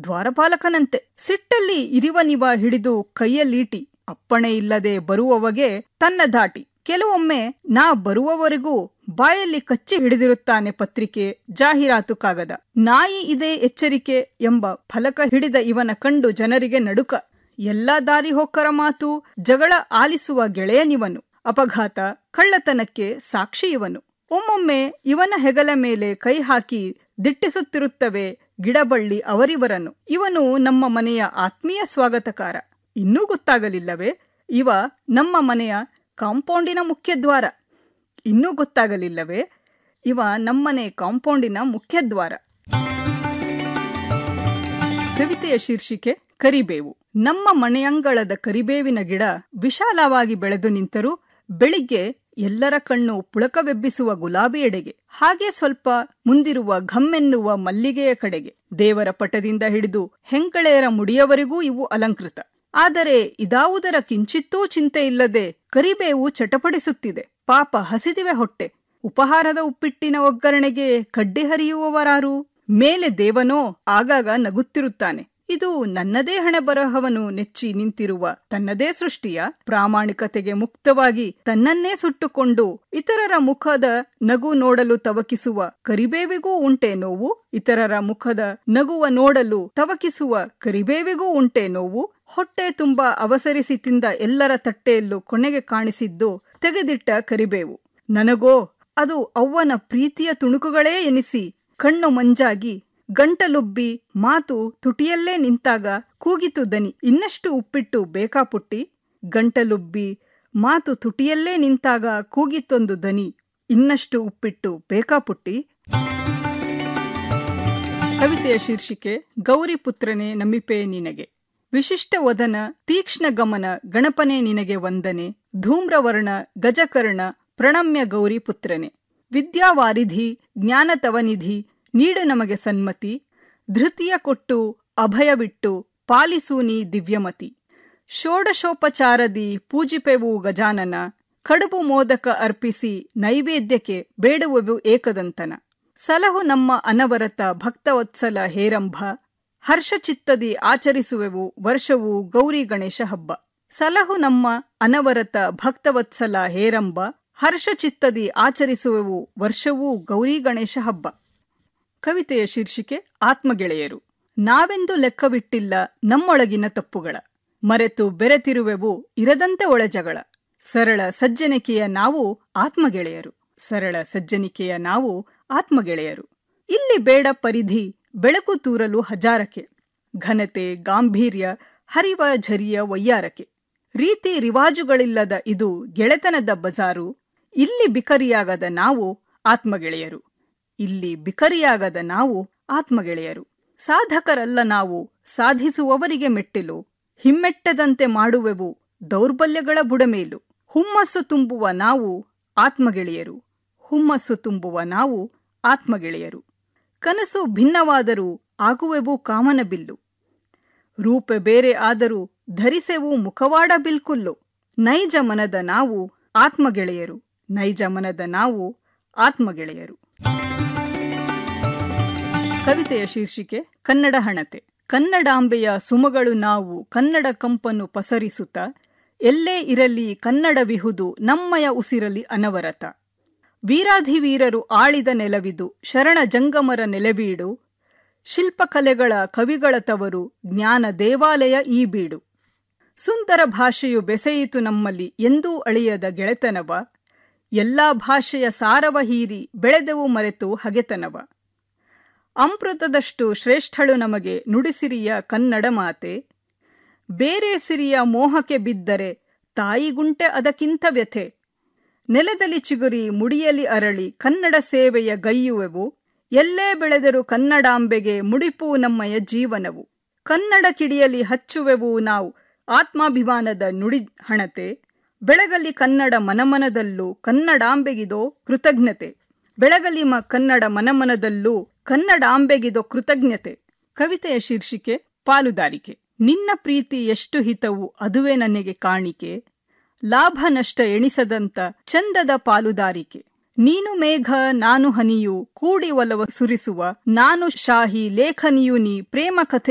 ದ್ವಾರಪಾಲಕನಂತೆ ಸಿಟ್ಟಲ್ಲಿ ಇರಿವನಿವ ಹಿಡಿದು ಕೈಯಲ್ಲೀಟಿ ಅಪ್ಪಣೆ ಇಲ್ಲದೆ ಬರುವವಗೆ ತನ್ನ ಧಾಟಿ ಕೆಲವೊಮ್ಮೆ ನಾ ಬರುವವರೆಗೂ ಬಾಯಲ್ಲಿ ಕಚ್ಚಿ ಹಿಡಿದಿರುತ್ತಾನೆ ಪತ್ರಿಕೆ ಜಾಹೀರಾತು ಕಾಗದ ನಾಯಿ ಇದೆ ಎಚ್ಚರಿಕೆ ಎಂಬ ಫಲಕ ಹಿಡಿದ ಇವನ ಕಂಡು ಜನರಿಗೆ ನಡುಕ ಎಲ್ಲಾ ದಾರಿ ಹೊಕ್ಕರ ಮಾತು ಜಗಳ ಆಲಿಸುವ ಗೆಳೆಯನಿವನು ಅಪಘಾತ ಕಳ್ಳತನಕ್ಕೆ ಸಾಕ್ಷಿ ಇವನು ಒಮ್ಮೊಮ್ಮೆ ಇವನ ಹೆಗಲ ಮೇಲೆ ಕೈ ಹಾಕಿ ದಿಟ್ಟಿಸುತ್ತಿರುತ್ತವೆ ಗಿಡಬಳ್ಳಿ ಅವರಿವರನ್ನು ಇವನು ನಮ್ಮ ಮನೆಯ ಆತ್ಮೀಯ ಸ್ವಾಗತಕಾರ ಇನ್ನೂ ಗೊತ್ತಾಗಲಿಲ್ಲವೇ ಇವ ನಮ್ಮ ಮನೆಯ ಕಾಂಪೌಂಡಿನ ಮುಖ್ಯದ್ವಾರ ಇನ್ನೂ ಗೊತ್ತಾಗಲಿಲ್ಲವೇ ಇವ ನಮ್ಮನೆ ಕಾಂಪೌಂಡಿನ ಮುಖ್ಯದ್ವಾರ ಕವಿತೆಯ ಶೀರ್ಷಿಕೆ ಕರಿಬೇವು ನಮ್ಮ ಮನೆಯಂಗಳದ ಕರಿಬೇವಿನ ಗಿಡ ವಿಶಾಲವಾಗಿ ಬೆಳೆದು ನಿಂತರೂ ಬೆಳಿಗ್ಗೆ ಎಲ್ಲರ ಕಣ್ಣು ಪುಳಕವೆಬ್ಬಿಸುವ ಗುಲಾಬಿ ಎಡೆಗೆ ಹಾಗೆ ಸ್ವಲ್ಪ ಮುಂದಿರುವ ಘಮ್ಮೆನ್ನುವ ಮಲ್ಲಿಗೆಯ ಕಡೆಗೆ ದೇವರ ಪಟದಿಂದ ಹಿಡಿದು ಹೆಂಕಳೆಯರ ಮುಡಿಯವರೆಗೂ ಇವು ಅಲಂಕೃತ ಆದರೆ ಇದಾವುದರ ಕಿಂಚಿತ್ತೂ ಚಿಂತೆ ಇಲ್ಲದೆ ಕರಿಬೇವು ಚಟಪಡಿಸುತ್ತಿದೆ ಪಾಪ ಹಸಿದಿವೆ ಹೊಟ್ಟೆ ಉಪಹಾರದ ಉಪ್ಪಿಟ್ಟಿನ ಒಗ್ಗರಣೆಗೆ ಕಡ್ಡಿ ಹರಿಯುವವರಾರು ಮೇಲೆ ದೇವನೋ ಆಗಾಗ ನಗುತ್ತಿರುತ್ತಾನೆ ಇದು ನನ್ನದೇ ಹಣೆ ಬರಹವನು ನೆಚ್ಚಿ ನಿಂತಿರುವ ತನ್ನದೇ ಸೃಷ್ಟಿಯ ಪ್ರಾಮಾಣಿಕತೆಗೆ ಮುಕ್ತವಾಗಿ ತನ್ನನ್ನೇ ಸುಟ್ಟುಕೊಂಡು ಇತರರ ಮುಖದ ನಗು ನೋಡಲು ತವಕಿಸುವ ಕರಿಬೇವಿಗೂ ಉಂಟೆ ನೋವು ಇತರರ ಮುಖದ ನಗುವ ನೋಡಲು ತವಕಿಸುವ ಕರಿಬೇವಿಗೂ ಉಂಟೆ ನೋವು ಹೊಟ್ಟೆ ತುಂಬಾ ಅವಸರಿಸಿ ತಿಂದ ಎಲ್ಲರ ತಟ್ಟೆಯಲ್ಲೂ ಕೊನೆಗೆ ಕಾಣಿಸಿದ್ದು ತೆಗೆದಿಟ್ಟ ಕರಿಬೇವು ನನಗೋ ಅದು ಅವ್ವನ ಪ್ರೀತಿಯ ತುಣುಕುಗಳೇ ಎನಿಸಿ ಕಣ್ಣು ಮಂಜಾಗಿ ಗಂಟಲುಬ್ಬಿ ಮಾತು ತುಟಿಯಲ್ಲೇ ನಿಂತಾಗ ಕೂಗಿತು ದನಿ ಇನ್ನಷ್ಟು ಉಪ್ಪಿಟ್ಟು ಬೇಕಾ ಪುಟ್ಟಿ ಗಂಟಲುಬ್ಬಿ ಮಾತು ತುಟಿಯಲ್ಲೇ ನಿಂತಾಗ ಕೂಗಿತೊಂದು ದನಿ ಇನ್ನಷ್ಟು ಉಪ್ಪಿಟ್ಟು ಬೇಕಾ ಪುಟ್ಟಿ ಕವಿತೆಯ ಶೀರ್ಷಿಕೆ ಗೌರಿ ಪುತ್ರನೇ ನಮಿಪೆ ನಿನಗೆ ವಿಶಿಷ್ಟ ವದನ ತೀಕ್ಷ್ಣ ಗಮನ ಗಣಪನೆ ನಿನಗೆ ವಂದನೆ ಧೂಮ್ರವರ್ಣ ಗಜಕರ್ಣ ಪ್ರಣಮ್ಯ ಗೌರಿ ಪುತ್ರನೆ ವಿದ್ಯಾವಾರಿಧಿ ಜ್ಞಾನತವನಿಧಿ ನೀಡು ನಮಗೆ ಸನ್ಮತಿ ಧೃತಿಯ ಕೊಟ್ಟು ಅಭಯವಿಟ್ಟು ಪಾಲಿಸೂನಿ ದಿವ್ಯಮತಿ ಷೋಡಶೋಪಚಾರದಿ ಪೂಜಿಪೆವು ಗಜಾನನ ಕಡುಬು ಮೋದಕ ಅರ್ಪಿಸಿ ನೈವೇದ್ಯಕ್ಕೆ ಬೇಡುವೆವು ಏಕದಂತನ ಸಲಹು ನಮ್ಮ ಅನವರತ ಭಕ್ತವತ್ಸಲ ಹೇರಂಭ ಹರ್ಷಚಿತ್ತದಿ ಆಚರಿಸುವೆವು ವರ್ಷವೂ ಗೌರಿ ಗಣೇಶ ಹಬ್ಬ ಸಲಹು ನಮ್ಮ ಅನವರತ ಭಕ್ತವತ್ಸಲ ಹೇರಂಬ ಹರ್ಷಚಿತ್ತದಿ ಆಚರಿಸುವೆವು ವರ್ಷವೂ ಗೌರಿ ಗಣೇಶ ಹಬ್ಬ ಕವಿತೆಯ ಶೀರ್ಷಿಕೆ ಆತ್ಮಗೆಳೆಯರು ನಾವೆಂದು ಲೆಕ್ಕವಿಟ್ಟಿಲ್ಲ ನಮ್ಮೊಳಗಿನ ತಪ್ಪುಗಳ ಮರೆತು ಬೆರೆತಿರುವೆವು ಇರದಂತೆ ಒಳಜಗಳ ಸರಳ ಸಜ್ಜನಿಕೆಯ ನಾವು ಆತ್ಮಗೆಳೆಯರು ಸರಳ ಸಜ್ಜನಿಕೆಯ ನಾವು ಆತ್ಮಗೆಳೆಯರು ಇಲ್ಲಿ ಬೇಡ ಪರಿಧಿ ಬೆಳಕು ತೂರಲು ಹಜಾರಕೆ ಘನತೆ ಗಾಂಭೀರ್ಯ ಹರಿವ ಝರಿಯ ವಯ್ಯಾರಕೆ ರೀತಿ ರಿವಾಜುಗಳಿಲ್ಲದ ಇದು ಗೆಳೆತನದ ಬಜಾರು ಇಲ್ಲಿ ಬಿಕರಿಯಾಗದ ನಾವು ಆತ್ಮಗೆಳೆಯರು ಇಲ್ಲಿ ಬಿಕರಿಯಾಗದ ನಾವು ಆತ್ಮಗೆಳೆಯರು ಸಾಧಕರಲ್ಲ ನಾವು ಸಾಧಿಸುವವರಿಗೆ ಮೆಟ್ಟಿಲು ಹಿಮ್ಮೆಟ್ಟದಂತೆ ಮಾಡುವೆವು ದೌರ್ಬಲ್ಯಗಳ ಬುಡಮೇಲು ಹುಮ್ಮಸ್ಸು ತುಂಬುವ ನಾವು ಆತ್ಮಗೆಳೆಯರು ಹುಮ್ಮಸ್ಸು ತುಂಬುವ ನಾವು ಆತ್ಮಗೆಳೆಯರು ಕನಸು ಭಿನ್ನವಾದರೂ ಆಗುವೆವು ಕಾಮನ ಬಿಲ್ಲು ರೂಪ ಬೇರೆ ಆದರೂ ಧರಿಸೆವು ಮುಖವಾಡ ಬಿಲ್ಕುಲ್ಲು ನೈಜ ಮನದ ನಾವು ಆತ್ಮಗೆಳೆಯರು ನೈಜ ಮನದ ನಾವು ಆತ್ಮಗೆಳೆಯರು ಕವಿತೆಯ ಶೀರ್ಷಿಕೆ ಕನ್ನಡ ಹಣತೆ ಕನ್ನಡಾಂಬೆಯ ಸುಮಗಳು ನಾವು ಕನ್ನಡ ಕಂಪನ್ನು ಪಸರಿಸುತ್ತ ಎಲ್ಲೇ ಇರಲಿ ಕನ್ನಡವಿಹುದು ನಮ್ಮಯ ಉಸಿರಲಿ ಅನವರತ ವೀರಾಧಿವೀರರು ಆಳಿದ ನೆಲವಿದು ಶರಣ ಜಂಗಮರ ನೆಲೆಬೀಡು ಶಿಲ್ಪಕಲೆಗಳ ಕವಿಗಳ ತವರು ಜ್ಞಾನ ದೇವಾಲಯ ಈ ಬೀಡು ಸುಂದರ ಭಾಷೆಯು ಬೆಸೆಯಿತು ನಮ್ಮಲ್ಲಿ ಎಂದೂ ಅಳಿಯದ ಗೆಳೆತನವ ಎಲ್ಲಾ ಭಾಷೆಯ ಸಾರವ ಹೀರಿ ಬೆಳೆದೆವು ಮರೆತು ಹಗೆತನವ ಅಮೃತದಷ್ಟು ಶ್ರೇಷ್ಠಳು ನಮಗೆ ನುಡಿಸಿರಿಯ ಕನ್ನಡ ಮಾತೆ ಬೇರೆ ಸಿರಿಯ ಮೋಹಕ್ಕೆ ಬಿದ್ದರೆ ತಾಯಿಗುಂಟೆ ಅದಕ್ಕಿಂತ ವ್ಯಥೆ ನೆಲದಲ್ಲಿ ಚಿಗುರಿ ಮುಡಿಯಲಿ ಅರಳಿ ಕನ್ನಡ ಸೇವೆಯ ಗೈಯುವೆವು ಎಲ್ಲೇ ಬೆಳೆದರೂ ಕನ್ನಡಾಂಬೆಗೆ ಮುಡಿಪು ನಮ್ಮಯ ಜೀವನವು ಕನ್ನಡ ಕಿಡಿಯಲಿ ಹಚ್ಚುವೆವು ನಾವು ಆತ್ಮಾಭಿಮಾನದ ನುಡಿ ಹಣತೆ ಬೆಳಗಲಿ ಕನ್ನಡ ಮನಮನದಲ್ಲೂ ಕನ್ನಡಾಂಬೆಗಿದೋ ಕೃತಜ್ಞತೆ ಬೆಳಗಲಿ ಮ ಕನ್ನಡ ಮನಮನದಲ್ಲೂ ಕನ್ನಡಾಂಬೆಗಿದೋ ಕೃತಜ್ಞತೆ ಕವಿತೆಯ ಶೀರ್ಷಿಕೆ ಪಾಲುದಾರಿಕೆ ನಿನ್ನ ಪ್ರೀತಿ ಎಷ್ಟು ಹಿತವು ಅದುವೇ ನನಗೆ ಕಾಣಿಕೆ ಲಾಭ ನಷ್ಟ ಎಣಿಸದಂತ ಚಂದದ ಪಾಲುದಾರಿಕೆ ನೀನು ಮೇಘ ನಾನು ಹನಿಯು ಕೂಡಿ ಒಲವ ಸುರಿಸುವ ನಾನು ಶಾಹಿ ಲೇಖನಿಯು ನೀ ಪ್ರೇಮ ಕಥೆ